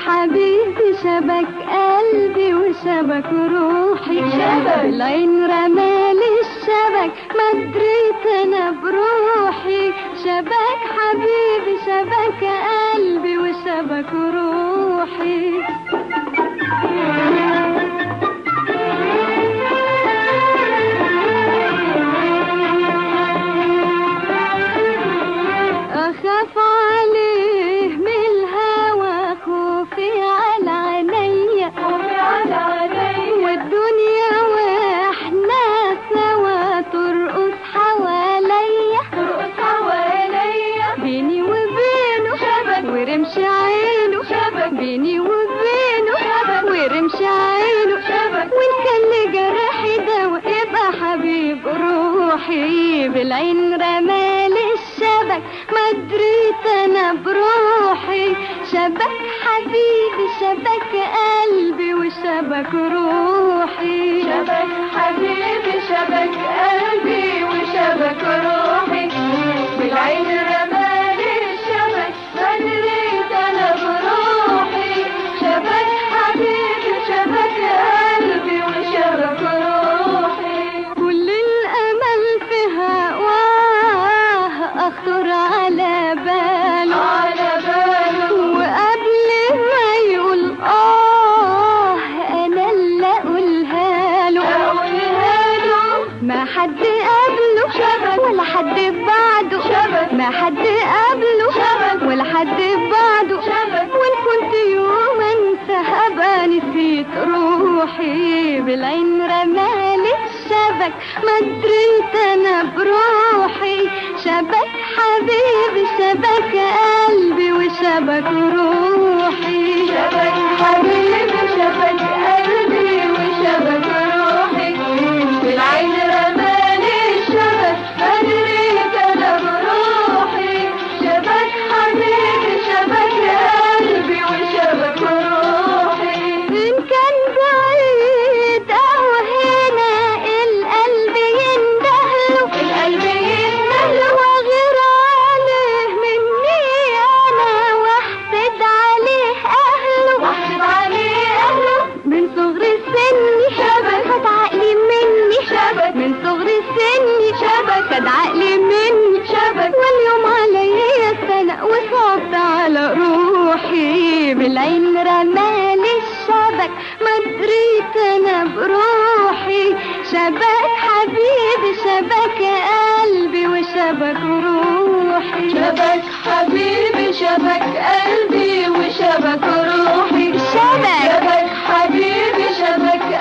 حبيبي شبك قلبي وشبك روحي شبك. العين رمالي الشبك ما دريت انا بروحي شبك حبيبي شبك قلبي وشبك روحي أخاف عليه من الهوى خوفي على عينيا والدنيا واحنا سوا ترقص حواليا بيني وبينه شبك. ورمش عينه شبك. بيني وبينه شبك. ورمش عينه شبك. وان كان جرحي دواء يبقى حبيب روحي بالعين رمالي الشبك ما دريت انا بروحي شبك حبيبي شبك قلبي وشبك روحي شبك حبيبي شبك قلبي وشبك روحي بالعين رمالي الشبك بدريت انا بروحي شبك حبيبي شبك قلبي وشبك روحي كل الامل في هواه اخطر على باله على باله وقبل ما يقول اه انا اللي اقولها له اقولها له ما حد قبله شبك. ولا حد بعده شبك. ما حد قبله شبك. ولا حد بعده شبك. وان كنت يوم انسى هبقى نسيت روحي بالعين رمالي الشبك ما دريت انا بروحي شبك حبيبي شبك قلبي وشبك روحي شبك حبيبي شبك قلبي وشبك روحي بالعين رمالي الشبك بدريت انا بروحي شبك حبيبي شبك قلبي وشبك روحي إن كان بعيد أو هنا القلب يندهله القلب يندهله. وغير عليه مني أنا واحسد عليه أهله واحسب عليه اهله من صغر سني شبك. خد عقلي مني شبك. من صغر سني شبك. خد عقلي مني شبك. واليوم عليا السنة وصعبت على روحي بالعين رمالي الشبك ما دريت انا بروحي شبك حبيبي شبك قلبي وشبك روحي شبك حبيبي شبك قلبي وشبك روحي شبك. شبك حبيبي شبك